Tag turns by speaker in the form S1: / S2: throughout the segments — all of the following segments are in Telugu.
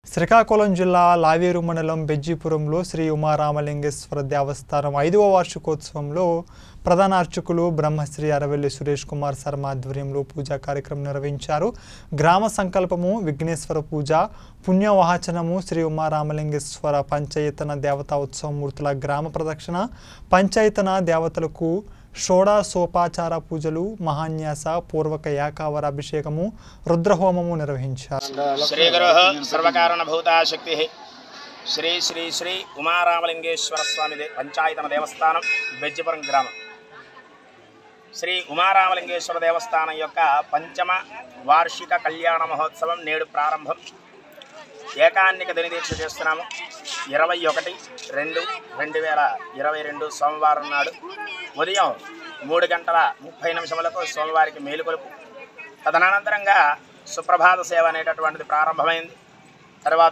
S1: శ్రీకాకుళం జిల్లా లావేరు మండలం బెజ్జీపురంలో శ్రీ ఉమారామలింగేశ్వర దేవస్థానం ఐదవ వార్షికోత్సవంలో ప్రధాన అర్చకులు బ్రహ్మశ్రీ అరవెల్లి సురేష్ కుమార్ శర్మ ఆధ్వర్యంలో పూజా కార్యక్రమం నిర్వహించారు గ్రామ సంకల్పము విఘ్నేశ్వర పూజ పుణ్యవాహచనము శ్రీ ఉమారామలింగేశ్వర పంచయతన దేవతా ఉత్సవ మూర్తుల గ్రామ ప్రదక్షిణ పంచాయతన దేవతలకు షోడాసోపాచార పూజలు మహాన్యాస పూర్వక యాకావర అభిషేకము రుద్రహోమము నిర్వహించారు
S2: శ్రీ గురు సర్వకారణభూతా శక్తి శ్రీ శ్రీ శ్రీ ఉమారామలింగేశ్వర స్వామి దే- పంచాయతన దేవస్థానం బెజ్జపురం గ్రామం శ్రీ ఉమారామలింగేశ్వర దేవస్థానం యొక్క పంచమ వార్షిక కళ్యాణ మహోత్సవం నేడు ప్రారంభం ఏకాన్నిక దినదీక్ష చేస్తున్నాము ఇరవై ఒకటి రెండు రెండు వేల ఇరవై రెండు సోమవారం నాడు ఉదయం మూడు గంటల ముప్పై నిమిషములకు సోమవారికి మేలుకొలుపు తదనంతరంగా సుప్రభాత సేవ అనేటటువంటిది ప్రారంభమైంది తర్వాత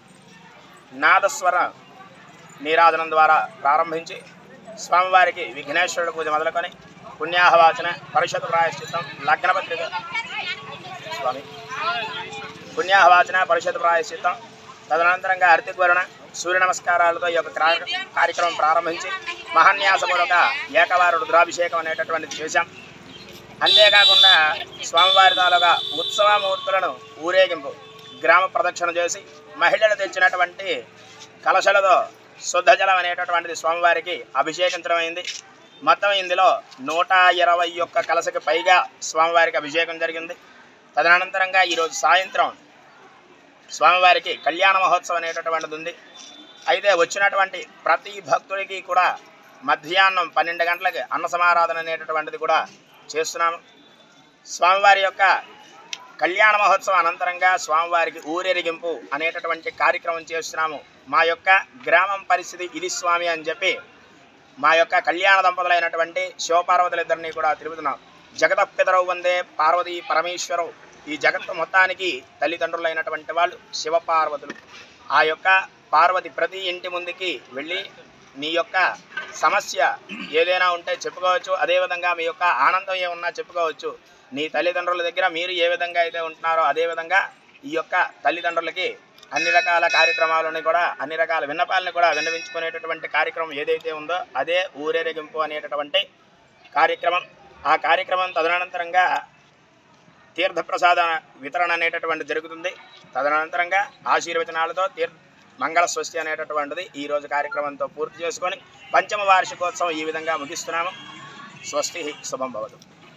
S2: నాదస్వర నీరాజనం ద్వారా ప్రారంభించి స్వామివారికి విఘ్నేశ్వరుడు పూజ మొదలుకొని పుణ్యాహవాచన పరిషత్ ప్రాయశ్చిత్తం లగ్నపత్రిక స్వామి పుణ్యాహవాచన పరిషత్ ప్రాయశ్చిత్తం తదనంతరంగా అర్తిగ్వరణ సూర్య నమస్కారాలతో ఈ యొక్క క్రా- కార్యక్రమం ప్రారంభించి మహాన్యాసపూర్వక ఏకవార రుద్రాభిషేకం అనేటటువంటిది చేశాం అంతేకాకుండా స్వామివారి తాలూకా ఉత్సవమూర్తులను ఊరేగింపు గ్రామ ప్రదక్షిణ చేసి మహిళలు తెచ్చినటువంటి కలశలతో శుద్ధ జలం అనేటటువంటిది స్వామివారికి అభిషేకించడం అయింది మొత్తం ఇందులో నూట ఇరవై ఒక్క కలశకి పైగా స్వామివారికి అభిషేకం జరిగింది తదనంతరంగా ఈరోజు సాయంత్రం స్వామివారికి కళ్యాణ మహోత్సవం అనేటటువంటిది ఉంది అయితే వచ్చినటువంటి ప్రతి భక్తుడికి కూడా మధ్యాహ్నం పన్నెండు గంటలకి అన్న సమారాధన అనేటటువంటిది కూడా చేస్తున్నాము స్వామివారి యొక్క కళ్యాణ మహోత్సవం అనంతరంగా స్వామివారికి ఊరేగింపు అనేటటువంటి కార్యక్రమం చేస్తున్నాము మా యొక్క గ్రామం పరిస్థితి ఇది స్వామి అని చెప్పి మా యొక్క కళ్యాణ దంపతులైనటువంటి శివపార్వతులిద్దరినీ కూడా తిరుగుతున్నాం జగతపితరవు వందే పార్వతీ పరమేశ్వరం ఈ జగత్తు మొత్తానికి తల్లిదండ్రులైనటువంటి వాళ్ళు శివపార్వతులు ఆ యొక్క పార్వతి ప్రతి ఇంటి ముందుకి వెళ్ళి మీ యొక్క సమస్య ఏదైనా ఉంటే చెప్పుకోవచ్చు అదేవిధంగా మీ యొక్క ఆనందం ఏమున్నా చెప్పుకోవచ్చు నీ తల్లిదండ్రుల దగ్గర మీరు ఏ విధంగా అయితే ఉంటున్నారో అదే విధంగా ఈ యొక్క తల్లిదండ్రులకి అన్ని రకాల కార్యక్రమాలను కూడా అన్ని రకాల విన్నపాలను కూడా విన్నవించుకునేటటువంటి కార్యక్రమం ఏదైతే ఉందో అదే ఊరేగింపు అనేటటువంటి కార్యక్రమం ఆ కార్యక్రమం తదనంతరంగా తీర్థప్రసాద వితరణ అనేటటువంటి జరుగుతుంది తదనంతరంగా ఆశీర్వచనాలతో తీర్థ మంగళ స్వస్తి అనేటటువంటిది ఈ రోజు కార్యక్రమంతో పూర్తి చేసుకొని పంచమ వార్షికోత్సవం ఈ విధంగా ముగిస్తున్నాము స్వస్తి శుభం భవతు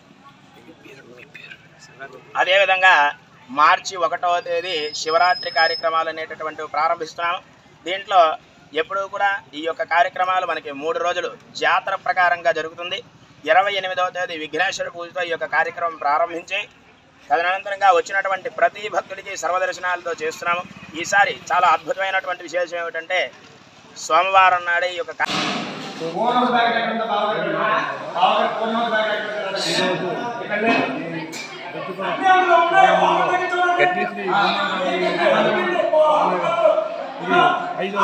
S2: అదేవిధంగా మార్చి ఒకటవ తేదీ శివరాత్రి కార్యక్రమాలు అనేటటువంటివి ప్రారంభిస్తున్నాము దీంట్లో ఎప్పుడూ కూడా ఈ యొక్క కార్యక్రమాలు మనకి మూడు రోజులు జాతర ప్రకారంగా జరుగుతుంది ఇరవై ఎనిమిదవ తేదీ విఘ్నేశ్వర పూజతో ఈ యొక్క కార్యక్రమం ప్రారంభించి తదనంతరంగా వచ్చినటువంటి ప్రతి భక్తుడికి సర్వదర్శనాలతో చేస్తున్నాము ఈసారి చాలా అద్భుతమైనటువంటి విశేషం ఏమిటంటే సోమవారం నాడే ఈ యొక్క కా-
S3: గట్టిశ్రీ ఇది ఐదో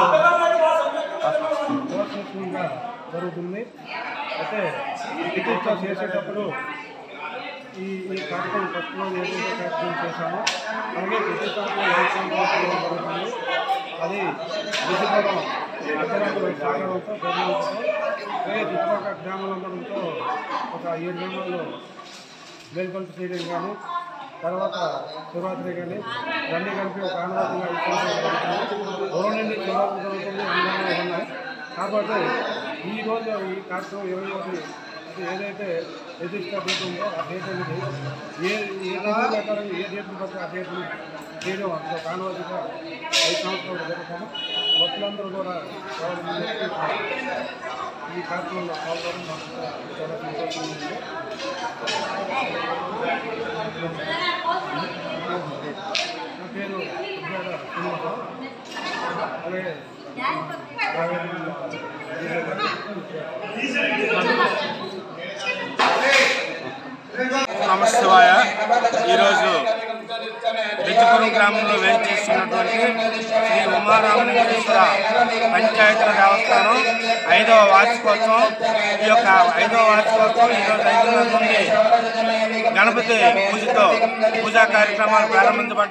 S3: సంవత్సరంగా జరుగుతుంది అయితే చికిత్స చేసేటప్పుడు ఈ ఈ కార్యక్రమం ఫస్ట్లో ఏదైతే కార్యక్రమం చేశామో అలాగే ప్రతి కార్యక్రమం ఏ సంవత్సరం జరుగుతుంది అది విజయపురం అర్ధరాత్రి సహకారంతో గవర్నమెంట్తో అలాగే చుట్టుపక్కల గ్రామాలందరంతో ఒక ఏడు గ్రామాల్లో మేల్కొల్పు చేయడం కానీ తర్వాత శివరాత్రి కానీ ఇవన్నీ కలిపి ఒక ఆనవాతంగా దూరం నుండి శివరాత్రి జరుగుతుంది అన్నదానాలు ఉన్నాయి కాబట్టి ఈ రోజు ఈ కార్యక్రమం ఇరవై ఒకటి అది ఏదైతే నిర్దిష్ట డేట్ ఉందో ఆ డేట్ అనేది ఏ ఏ డేట్ ప్రకారం ఏ డేట్ని బట్టి ఆ డేట్ని చేయడం అంత కానవాదిగా ఐదు సంవత్సరాలు జరుగుతాము భక్తులందరూ కూడా చాలా మంది ఈ కార్యక్రమంలో పాల్గొనడం మాకు చాలా సంతోషంగా ఉంది నా పేరు ఉద్యోగ శ్రీనివాసరావు అలాగే
S4: నమశివాయ ఈరోజు బెజ్జపురం గ్రామంలో వేచి చేస్తున్నటువంటి శ్రీ ఉమారామలింగేశ్వర పంచాయతీల దేవస్థానం ఐదవ వార్షికోత్సవం ఈ యొక్క ఐదవ వార్షికోత్సవం ఈరోజు ఐదున్నర నుండి గణపతి పూజతో పూజా కార్యక్రమాలు ప్రారంభించబడ్డాయి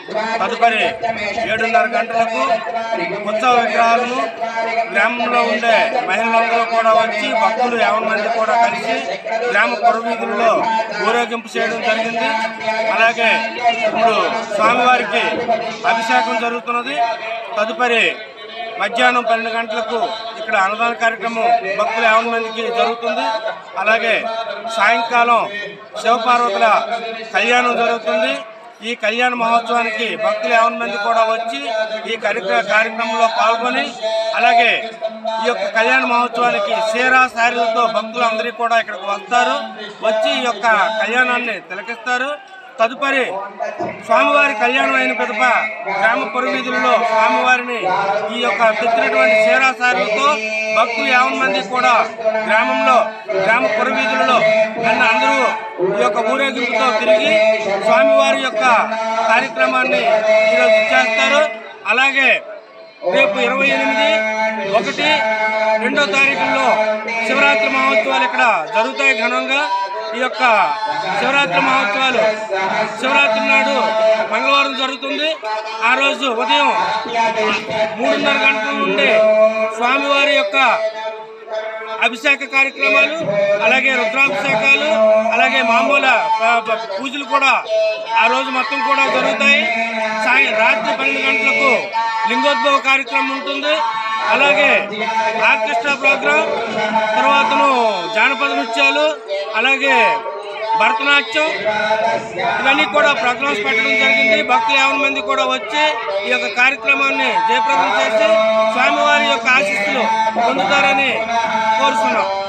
S4: తదుపరి ఏడున్నర గంటలకు ఉత్సవ విగ్రహాలను గ్రామంలో ఉండే మహిళలందరూ కూడా వచ్చి భక్తులు యావన్ మంది కూడా కలిసి గ్రామ పురవీధుల్లో ఊరేగింపు చేయడం జరిగింది అలాగే ఇప్పుడు స్వామివారికి అభిషేకం జరుగుతున్నది తదుపరి మధ్యాహ్నం పన్నెండు గంటలకు ఇక్కడ అన్నదాన కార్యక్రమం భక్తులు యావన్ మందికి జరుగుతుంది అలాగే సాయంకాలం శివపార్వతుల కళ్యాణం జరుగుతుంది ఈ కళ్యాణ మహోత్సవానికి భక్తులు యావన్ మంది కూడా వచ్చి ఈ కార్యక్రమ కార్యక్రమంలో పాల్గొని అలాగే ఈ యొక్క కళ్యాణ మహోత్సవానికి సీరా శారీలతో భక్తులు అందరూ కూడా ఇక్కడికి వస్తారు వచ్చి ఈ యొక్క కళ్యాణాన్ని తిలకిస్తారు తదుపరి స్వామివారి కళ్యాణం అయిన పిదప గ్రామ పురవీధుల్లో స్వామివారిని ఈ యొక్క తెచ్చినటువంటి శీరాసారులతో భక్తులు యావన్ మంది కూడా గ్రామంలో గ్రామ పురవీధులలో నన్ను అందరూ ఈ యొక్క ఊరేగింపుతో తిరిగి స్వామివారి యొక్క కార్యక్రమాన్ని ఈరోజు చేస్తారు అలాగే రేపు ఇరవై ఎనిమిది ఒకటి రెండో తారీఖుల్లో శివరాత్రి మహోత్సవాలు ఇక్కడ జరుగుతాయి ఘనంగా ఈ యొక్క శివరాత్రి మహోత్సవాలు శివరాత్రి నాడు మంగళవారం జరుగుతుంది ఆ రోజు ఉదయం మూడున్నర గంటల నుండి స్వామివారి యొక్క అభిషేక కార్యక్రమాలు అలాగే రుద్రాభిషేకాలు అలాగే మామూలు ప- ప- పూజలు కూడా ఆ రోజు మొత్తం కూడా జరుగుతాయి సాయం రాత్రి పన్నెండు గంటలకు లింగోద్భవ కార్యక్రమం ఉంటుంది అలాగే ఆర్కెస్ట్రా ప్రోగ్రాం తర్వాతను జానపద నృత్యాలు అలాగే భరతనాట్యం ఇవన్నీ కూడా ప్రోగ్రామ్స్ పెట్టడం జరిగింది భక్తులు యాభై మంది కూడా వచ్చి ఈ యొక్క కార్యక్రమాన్ని జయప్రదం చేసి స్వామివారి యొక్క ఆశీస్సులు పొందుతారని కోరుతున్నాం